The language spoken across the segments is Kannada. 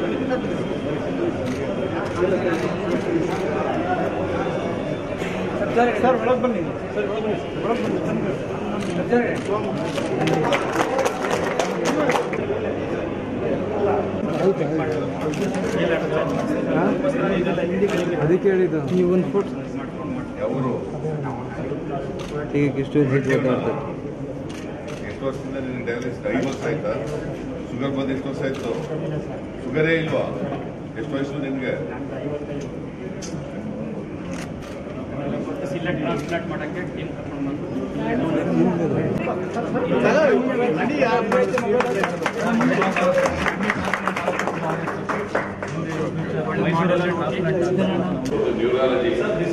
ಸರ್ ಒಳಗೆ ಬನ್ನಿ ಸರ್ ಒಳಗೆ ಬನ್ನಿ ಒಳಗೆ ಬನ್ನಿ ಅದಕ್ಕೆ ಹೇಳಿದ್ದು ನೀವು ಒಂದು ಫೋಟೋ ಅವರು ಈಗ ಎಷ್ಟು ಹೆಚ್ಚು ಗೊತ್ತಾಗ್ತದೆ ಎಷ್ಟು ವರ್ಷದಿಂದ ನಿನಗೆ ಡಯಾಲಿಸಿಸ್ ಐದು ವರ್ಷ ಆಯ್ತಾ ಶುಗರ್ ಬಂದು ಎಷ್ಟು ವರ್ಷ ಆಯ್ತು ಶುಗರೇ ಇಲ್ವಾ ಎಷ್ಟು ವಯಸ್ಸು ನಿನಗೆ ಇಲ್ಲ ಟ್ರಾನ್ಸ್ಪ್ಲಾಂಟ್ ಮಾಡಕ್ಕೆ ಟೀಮ್ ಕರ್ಕೊಂಡು ಬಂದು ಮೈಸೂರಲ್ಲಿ ನ್ಯೂರಾಲಜಿ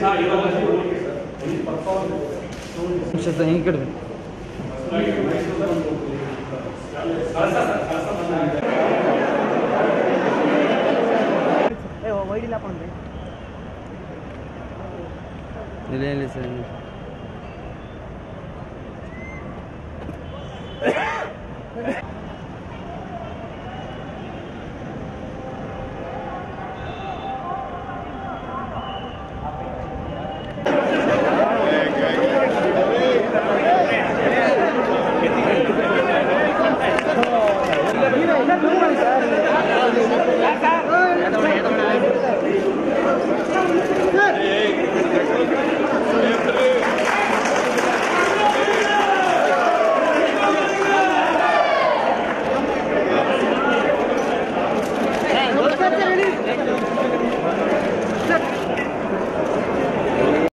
ಹೆಂಗೆ ಕಡಿಮೆ ಇಲ್ಲ ಇಲ್ಲ ಸರ್